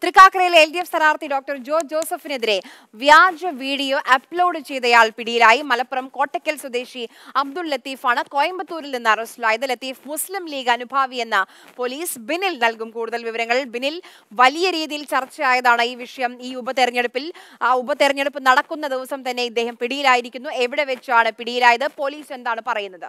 തൃക്കാക്കരയിലെ L D F സ്ഥാനാർത്ഥി doctor Jo ജോസഫിനെതിരെ വ്യാജ വീഡിയോ അപ്ലോഡ് ചെയ്തയാൾ പിടിയിലായി മലപ്പുറം കോട്ടക്കൽ സ്വദേശി അബ്ദുൾ ലത്തീഫാണ് കോയമ്പത്തൂരിൽ നിന്ന് അറസ്റ്റിലായത് ലത്തീഫ് മുസ്ലിം ലീഗ് അനുഭാവിയെന്ന പോലീസ് ബിനിൽ നൽകും കൂടുതൽ വിവരങ്ങൾ ബിനിൽ വലിയ രീതിയിൽ ചർച്ചയായതാണ് ഈ വിഷയം ഈ ഉപതെരഞ്ഞെടുപ്പിൽ ആ ഉപതെരഞ്ഞെടുപ്പ് നടക്കുന്ന ദിവസം തന്നെ ഇദ്ദേഹം പിടിയിലായിരിക്കുന്നു എവിടെ വെച്ചാണ് പിടിയിലായത് പോലീസ് എന്താണ് പറയുന്നത്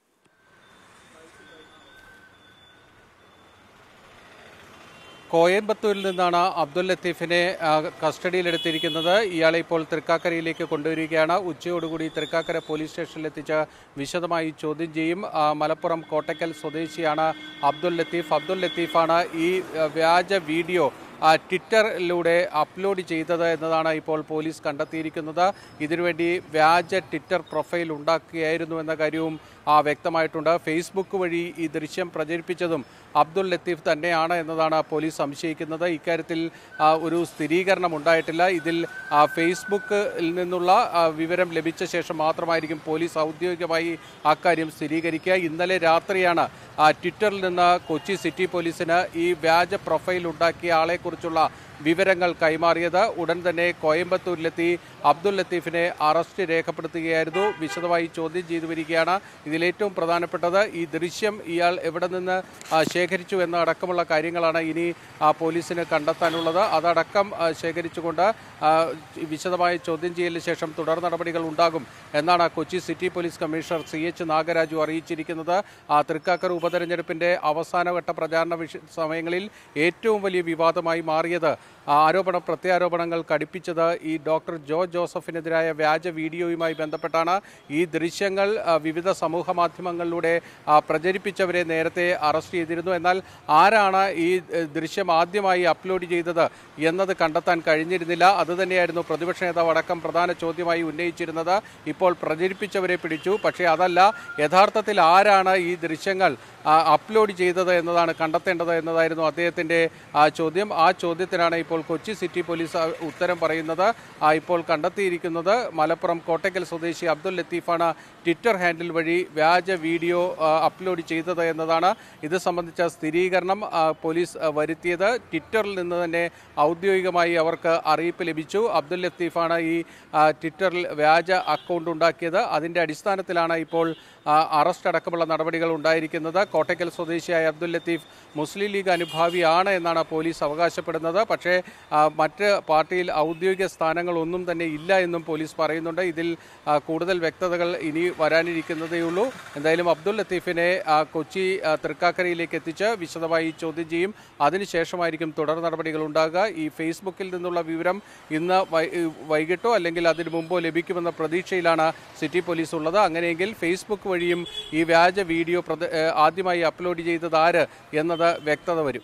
കോയമ്പത്തൂരിൽ നിന്നാണ് അബ്ദുൽ ലത്തീഫിനെ ആ, കസ്റ്റഡിയിലെടുത്തിരിക്കുന്നത് ഇയാളെ ഇപ്പോൾ തൃക്കാക്കരയിലേക്ക് കൊണ്ടുവരികയാണ് ഉച്ചയോടുകൂടി തൃക്കാക്കര പോലീസ് സ്റ്റേഷനിലെത്തിച്ച് വിശദമായി ചോദ്യം ചെയ്യും ആ, മലപ്പുറം കോട്ടക്കൽ സ്വദേശിയാണ് അബ്ദുൽ ലത്തീഫ് അബ്ദുൽ ലത്തീഫാണ് ഈ ആ, വ്യാജ വീഡിയോ ആ, ട്വിറ്ററിലൂടെ അപ്ലോഡ് ചെയ്തത് എന്നതാണ് ഇപ്പോൾ പോലീസ് കണ്ടെത്തിയിരിക്കുന്നത് ഇതിനുവേണ്ടി വ്യാജ ട്വിറ്റർ പ്രൊഫൈൽ ഉണ്ടാക്കുകയായിരുന്നു എന്ന കാര്യവും ആ, വ്യക്തമായിട്ടുണ്ട് ഫേസ്ബുക്ക് വഴി ഈ ദൃശ്യം പ്രചരിപ്പിച്ചതും അബ്ദുൽ ലത്തീഫ് തന്നെയാണ് എന്നതാണ് പോലീസ് സംശയിക്കുന്നത് ഇക്കാര്യത്തിൽ ആ, ഒരു സ്ഥിരീകരണം ഉണ്ടായിട്ടില്ല ഇതിൽ ആ, ഫേസ്ബുക്കിൽ നിന്നുള്ള ആ, വിവരം ലഭിച്ച ശേഷം മാത്രമായിരിക്കും പോലീസ് ഔദ്യോഗികമായി അക്കാര്യം സ്ഥിരീകരിക്കുക ഇന്നലെ രാത്രിയാണ് ആ, ട്വിറ്ററിൽ നിന്ന് കൊച്ചി സിറ്റി പോലീസിന് ഈ വ്യാജ പ്രൊഫൈൽ ഉണ്ടാക്കിയ ആളെക്കുറിച്ചുള്ള വിവരങ്ങൾ കൈമാറിയത് ഉടൻ തന്നെ കോയമ്പത്തൂരിലെത്തി അബ്ദുൽ ലത്തീഫിനെ അറസ്റ്റ് രേഖപ്പെടുത്തുകയായിരുന്നു വിശദമായി ചോദ്യം ചെയ്തു വരികയാണ് ഇതിലേറ്റവും പ്രധാനപ്പെട്ടത് ഈ ദൃശ്യം ഇയാൾ എവിടെ നിന്ന് ആ, ശേഖരിച്ചു എന്ന അടക്കമുള്ള കാര്യങ്ങളാണ് ഇനി ആ, പോലീസിന് കണ്ടെത്താനുള്ളത് അതടക്കം ആ, ശേഖരിച്ചുകൊണ്ട് ആ, വിശദമായ ചോദ്യം ചെയ്യലിന് ശേഷം തുടർ നടപടികൾ ഉണ്ടാകും എന്നാണ് Kochi city police commissioner C H Nagaraju അറിയിച്ചിരിക്കുന്നത് ആ, തൃക്കാക്കര ഉപതെരഞ്ഞെടുപ്പിന്റെ അവസാനഘട്ട പ്രചാരണ വിഷ സമയങ്ങളിൽ ഏറ്റവും വലിയ വിവാദമായി മാറിയത് ആ, ആരോപണ പ്രത്യാരോപണങ്ങൾ കടുപ്പിച്ചത് ഈ ഡോക്ടർ ജോ ജോസഫിനെതിരായ വ്യാജ വീഡിയോയുമായി ബന്ധപ്പെട്ടാണ് ഈ ദൃശ്യങ്ങൾ ആ, വിവിധ സമൂഹ മാധ്യമങ്ങളിലൂടെ ആ, പ്രചരിപ്പിച്ചവരെ നേരത്തെ അറസ്റ്റ് ചെയ്തിരുന്നു എന്നാൽ ആരാണ് ഈ ഏ, ദൃശ്യം ആദ്യമായി അപ്ലോഡ് ചെയ്തത് എന്നത് കണ്ടെത്താൻ കഴിഞ്ഞിരുന്നില്ല അതുതന്നെയായിരുന്നു പ്രതിപക്ഷ നേതാവ് അടക്കം പ്രധാന ചോദ്യമായി ഉന്നയിച്ചിരുന്നത് ഇപ്പോൾ പ്രചരിപ്പിച്ചവരെ പിടിച്ചു പക്ഷേ അതല്ല യഥാർത്ഥത്തിൽ ആരാണ് ഈ ദൃശ്യങ്ങൾ ആ, അപ്ലോഡ് ചെയ്തത് എന്നതാണ് കണ്ടെത്തേണ്ടത് എന്നതായിരുന്നു അദ്ദേഹത്തിന്റെ ആ, ചോദ്യം ആ ചോദ്യത്തിനാണ് ഇപ്പോൾ കൊച്ചി സിറ്റി പോലീസ് ആ, ഉത്തരം പറയുന്നത് ആ, ഇപ്പോൾ കണ്ടെത്തിയിരിക്കുന്നത് മലപ്പുറം കോട്ടയ്ക്കൽ സ്വദേശി അബ്ദുൽ ലത്തീഫാണ് ട്വിറ്റർ ഹാൻഡിൽ വഴി വ്യാജ വീഡിയോ ആ, അപ്ലോഡ് ചെയ്തത് എന്നതാണ് ഇത് സംബന്ധിച്ച സ്ഥിരീകരണം ആ, പോലീസ് ആ, വരുത്തിയത് ട്വിറ്ററിൽ നിന്ന് തന്നെ ഔദ്യോഗികമായി അവർക്ക് അറിയിപ്പ് ലഭിച്ചു അബ്ദുൽ ലത്തീഫാണ് ഈ ആ, ട്വിറ്ററിൽ വ്യാജ അക്കൗണ്ട് ഉണ്ടാക്കിയത് അതിന്റെ അടിസ്ഥാനത്തിലാണ് ഇപ്പോൾ ആ, അറസ്റ്റ് അടക്കമുള്ള നടപടികൾ ഉണ്ടായിരിക്കുന്നത് കോട്ടയ്ക്കൽ സ്വദേശിയായ അബ്ദുൽ ലത്തീഫ് മുസ്ലിം ലീഗ് അനുഭാവിയാണ് എന്നാണ് പോലീസ് അവകാശപ്പെടുന്നത് പക്ഷേ ആ, മറ്റ് പാർട്ടിയിൽ ഔദ്യോഗിക സ്ഥാനങ്ങളൊന്നും തന്നെ ഇല്ല എന്നും പോലീസ് പറയുന്നുണ്ട് ഇതിൽ ആ, കൂടുതൽ വ്യക്തതകൾ ഇനി വരാനിരിക്കുന്നതേയുള്ളൂ എന്തായാലും അബ്ദുൽ ലത്തീഫിനെ ആ, കൊച്ചി ആ, തൃക്കാക്കരയിലേക്ക് എത്തിച്ച് വിശദമായി ചോദ്യം ചെയ്യും അതിനുശേഷമായിരിക്കും തുടർ നടപടികൾ ഉണ്ടാകുക ഈ ഫേസ്ബുക്കിൽ നിന്നുള്ള വിവരം ഇന്ന് വൈ- വൈകിട്ടോ അല്ലെങ്കിൽ അതിനു മുമ്പോ ലഭിക്കുമെന്ന പ്രതീക്ഷയിലാണ് സിറ്റി പോലീസ് ഉള്ളത് അങ്ങനെയെങ്കിൽ ഫേസ്ബുക്ക് വഴിയും ഈ വ്യാജ വീഡിയോ പ്രദ- ഏഹ് ആദ്യമായി അപ്ലോഡ് ചെയ്തത് ആര് എന്നത് വ്യക്തത വരും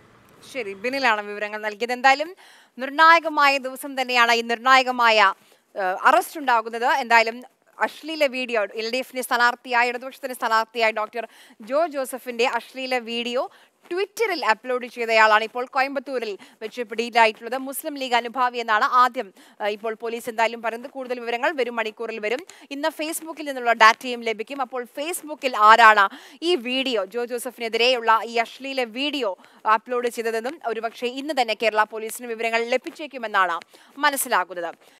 ശരി ബിനിലാണ് വിവരങ്ങൾ നൽകിയത് എന്തായാലും നിർണായകമായ ദിവസം തന്നെയാണ് ഈ നിർണായകമായ അറസ്റ്റ് ഉണ്ടാകുന്നത് എന്തായാലും അശ്ലീല വീഡിയോ എൽ ഡി എഫിന്റെ സ്ഥാനാർത്ഥിയായ ഇടതുപക്ഷത്തിന്റെ സ്ഥാനാർത്ഥിയായ ഡോക്ടർ ജോ ജോസഫിന്റെ അശ്ലീല വീഡിയോ ട്വിറ്ററിൽ അപ്ലോഡ് ചെയ്തയാളാണ് ഇപ്പോൾ കോയമ്പത്തൂരിൽ വെച്ച് പിടിയിലായിട്ടുള്ളത് മുസ്ലിം ലീഗ് അനുഭാവി എന്നാണ് ആദ്യം ആ, ഇപ്പോൾ പോലീസ് എന്തായാലും പറയുന്നത് കൂടുതൽ വിവരങ്ങൾ വരും മണിക്കൂറിൽ വരും ഇന്ന് ഫേസ്ബുക്കിൽ നിന്നുള്ള ഡാറ്റയും ലഭിക്കും അപ്പോൾ ഫേസ്ബുക്കിൽ ആരാണ് ഈ വീഡിയോ ജോ ജോസഫിനെതിരെയുള്ള ഈ അശ്ലീല വീഡിയോ അപ്ലോഡ് ചെയ്തതെന്നും ഒരുപക്ഷെ ഇന്ന് തന്നെ കേരള പോലീസിന് വിവരങ്ങൾ ലഭിച്ചേക്കുമെന്നാണ് മനസ്സിലാക്കുന്നത്